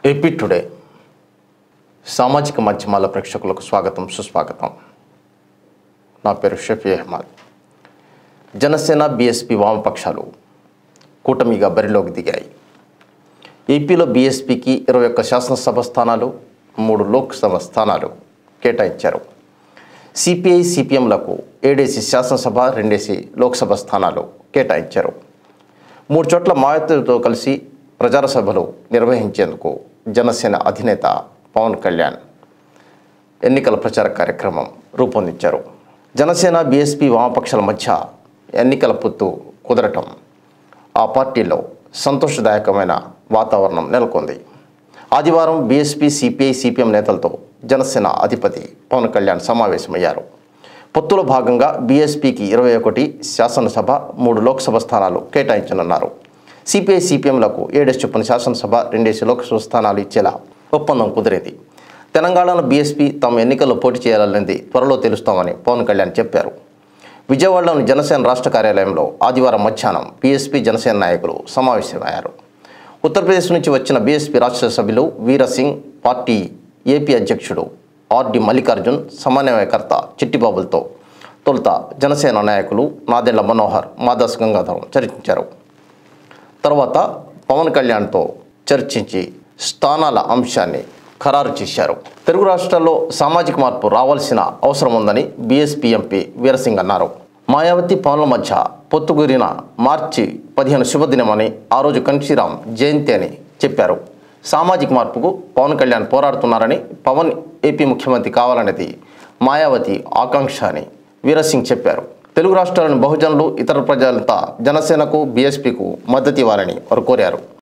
AP today సామాజిక మాధ్యమాల ప్రేక్షకులకు స్వాగతం సుస్వాగతం నా పేరు షఫీ అహ్మద్ జనసేన బీఎస్పీ వామపక్షాలు కూటమిగా బరిలోకి దిగాయి ఏపీలో బీఎస్పీకి ఇరవై ఒక్క శాసనసభ స్థానాలు మూడు లోక్సభ స్థానాలు కేటాయించారు సిపిఐ సిపిఎంలకు ఏడేసి శాసనసభ రెండేసి లోక్సభ స్థానాలు కేటాయించారు మూడు చోట్ల మాయావతితో కలిసి ప్రచార సభలు నిర్వహించేందుకు జనసేన అధినేత పవన్ కళ్యాణ్ ఎన్నికల ప్రచార కార్యక్రమం రూపొందించారు జనసేన బీఎస్పీ వామపక్షాల మధ్య ఎన్నికల పొత్తు కుదరటం ఆ పార్టీలో సంతోషదాయకమైన వాతావరణం నెలకొంది ఆదివారం బీఎస్పీ సిపిఐ సిపిఎం నేతలతో జనసేన అధిపతి పవన్ కళ్యాణ్ సమావేశమయ్యారు పొత్తులో భాగంగా బీఎస్పీకి ఇరవై ఒకటి శాసనసభ మూడు లోక్సభ స్థానాలు కేటాయించనున్నారు సిపిఐ సిపిఎంలకు ఏడేసి చొప్పున శాసనసభ రెండేసి లోక్సభ స్థానాలు ఇచ్చేలా ఒప్పందం కుదిరేది తెలంగాణలో బీఎస్పీ తమ ఎన్నికల్లో పోటీ చేయాలనేది త్వరలో తెలుస్తామని పవన్ కళ్యాణ్ చెప్పారు విజయవాడలోని జనసేన రాష్ట్ర కార్యాలయంలో ఆదివారం మధ్యాహ్నం బీఎస్పీ జనసేన నాయకులు సమావేశమయ్యారు ఉత్తరప్రదేశ్ నుంచి వచ్చిన బీఎస్పీ రాష్ట్ర సభ్యులు వీరసింగ్ పార్టీ ఏపీ అధ్యక్షుడు ఆర్డి మల్లికార్జున్ సమన్వయకర్త చిట్టిబాబులతో తొలుత జనసేన నాయకులు నాదెళ్ల మనోహర్ మాదాస్ గంగాధరం చర్చించారు తర్వాత పవన్ కళ్యాణ్తో చర్చించి స్థానాల అంశాన్ని ఖరారు చేశారు తెలుగు రాష్ట్రాల్లో సామాజిక మార్పు రావాల్సిన అవసరం ఉందని బీఎస్పీ ఎంపీ వీరసింగ్ అన్నారు మాయావతి పవన్ల మధ్య పొత్తుగురిన మార్చి పదిహేను శుభదినమని ఆ రోజు కన్షీరామ్ జయంతి అని చెప్పారు సామాజిక మార్పుకు పవన్ కళ్యాణ్ పోరాడుతున్నారని పవన్ ఏపీ ముఖ్యమంత్రి కావాలనేది మాయావతి ఆకాంక్ష అని వీరసింగ్ చెప్పారు తెలుగు రాష్ట్రాల్లోని బహుజనులు ఇతర ప్రజలంతా జనసేనకు బీఎస్పీకు మద్దతు ఇవ్వాలని వారు కోరారు